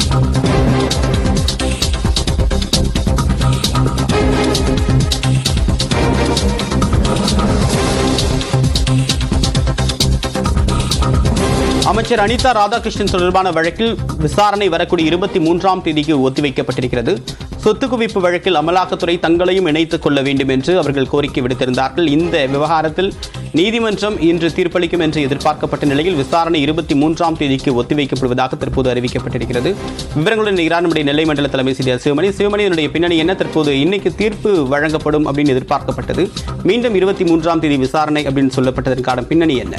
அமைச்சர் அனிதா ராதாகிருஷ்ணன் தொடர்பான வழக்கில் விசாரணை வரக்கூடிய இருபத்தி மூன்றாம் தேதிக்கு ஒத்திவைக்கப்பட்டிருக்கிறது சொத்து குவிப்பு வழக்கில் அமலாக்கத்துறை தங்களையும் இணைத்துக் கொள்ள வேண்டும் என்று அவர்கள் கோரிக்கை விடுத்திருந்தார்கள் இந்த விவகாரத்தில் நீதிமன்றம் இன்று தீர்ப்பளிக்கும் என்று எதிர்பார்க்கப்பட்ட நிலையில் விசாரணை இருபத்தி மூன்றாம் தேதிக்கு ஒத்திவைக்கப்படுவதாக தற்போது அறிவிக்கப்பட்டிருக்கிறது விவரங்களுடன் இரான் நம்முடைய நெல்லை மண்டல தலைமை செய்தியாளர் சிவமணி சிவமணியினுடைய பின்னணி என்ன தற்போது இன்னைக்கு தீர்ப்பு வழங்கப்படும் அப்படின்னு எதிர்பார்க்கப்பட்டது மீண்டும் இருபத்தி மூன்றாம் தேதி விசாரணை அப்படின்னு சொல்லப்பட்டதற்கான பின்னணி என்ன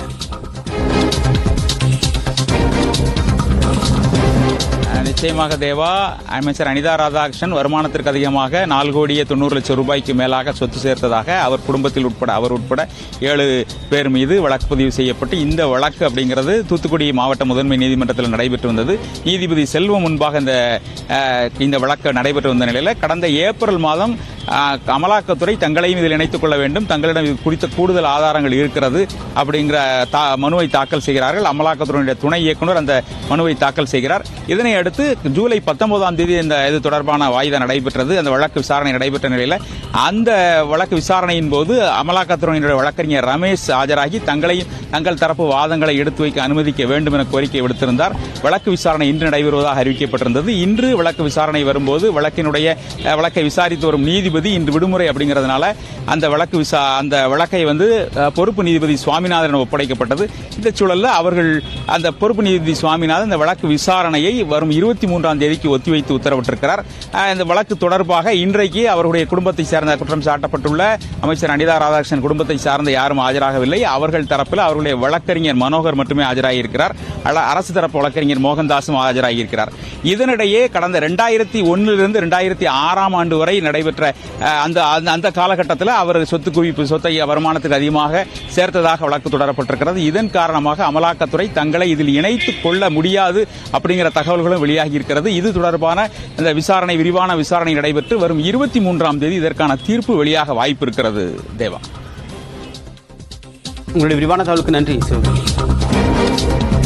நிச்சயமாக தேவா அமைச்சர் அனிதா ராதாகிருஷ்ணன் வருமானத்திற்கு அதிகமாக நாலு கோடியே தொண்ணூறு லட்சம் ரூபாய்க்கு மேலாக சொத்து சேர்த்ததாக அவர் குடும்பத்தில் உட்பட அவர் உட்பட ஏழு பேர் மீது வழக்கு பதிவு செய்யப்பட்டு இந்த வழக்கு அப்படிங்கிறது தூத்துக்குடி மாவட்ட முதன்மை நீதிமன்றத்தில் நடைபெற்று வந்தது நீதிபதி செல்வம் முன்பாக இந்த அஹ், இந்த வழக்கு நடைபெற்று வந்த நிலையில் கடந்த ஏப்ரல் மாதம் அஹ், அமலாக்கத்துறை தங்களையும் இதில் இணைத்துக் கொள்ள வேண்டும் தங்களிடம் இது குறித்த கூடுதல் ஆதாரங்கள் இருக்கிறது அப்படிங்கிற தா- மனுவை தாக்கல் செய்கிறார்கள் அமலாக்கத்துறையினுடைய துணை இயக்குனர் அந்த மனுவை தாக்கல் செய்கிறார் இதனை அடுத்து ஜூலை பத்தொன்பதாம் தேதி இந்த இது தொடர்பான வாய்தா நடைபெற்றது அந்த வழக்கு விசாரணை நடைபெற்ற நிலையில் அந்த வழக்கு விசாரணையின் போது அமலாக்கத்துறையினுடைய வழக்கறிஞர் ரமேஷ் ஆஜராகி தங்களையும் தங்கள் தரப்பு வாதங்களை எடுத்து வைக்க அனுமதிக்க வேண்டும் என கோரிக்கை விடுத்திருந்தார் வழக்கு விசாரணை இன்று நடைபெறுவதாக அறிவிக்கப்பட்டிருந்தது இன்று வழக்கு விசாரணை வரும்போது வழக்கினுடைய அஹ், வழக்கை விசாரித்து வரும் நீதிபதி இன்று விடுமுறை அப்படிங்கிறதுனால அந்த வழக்கு விசா அந்த வழக்கை வந்து அஹ், பொறுப்பு நீதிபதி சுவாமிநாதன் ஒப்படைக்கப்பட்டது இந்த சூழல்ல அவர்கள் அந்த பொறுப்பு நீதிபதி சுவாமிநாதன் இந்த வழக்கு விசாரணையை வரும் இருபத்தி மூன்றாம் தேதிக்கு ஒத்திவைத்து உத்தரவிட்டிருக்கிறார் அஹ், இந்த வழக்கு தொடர்பாக இன்றைக்கு அவருடைய குடும்பத்தை சேர்ந்த குற்றம் சாட்டப்பட்டுள்ள அமைச்சர் அனிதா ராதாகிருஷ்ணன் குடும்பத்தை சார்ந்த யாரும் ஆஜராகவில்லை அவர்கள் தரப்பில் அவர்களுடைய வழக்கறிஞர் மனோகர் மட்டுமே ஆஜராகியிருக்கிறார் அல்ல- அரசு தரப்பு வழக்கறிஞர் மோகன்தாஸும் ஆஜராகியிருக்கிறார் இதனிடையே கடந்த ரெண்டாயிரத்தி ஒன்னிலிருந்து ரெண்டாயிரத்தி ஆறாம் ஆண்டு வரை நடைபெற்ற அஹ், அந்த அந்த- அந்த காலகட்டத்தில் அவர் சொத்து குவிப்பு சொத்தை வருமானத்துக்கு அதிகமாக சேர்த்ததாக வழக்கு தொடரப்பட்டிருக்கிறது இதன் காரணமாக அமலாக்கத்துறை தங்களை இதில் இணைத்துக் கொள்ள முடியாது அப்படிங்கிற தகவல்களும் வெளியாகி இருக்கிறது இது தொடர்பான இந்த விசாரணை விரிவான விசாரணை நடைபெற்று வரும் இருபத்தி மூன்றாம் தேதி இதற்கான தீர்ப்பு வெளியாக வாய்ப்பு இருக்கிறது தேவா உங்களுடைய விரிவான தகவலுக்கு நன்றி சிவமணி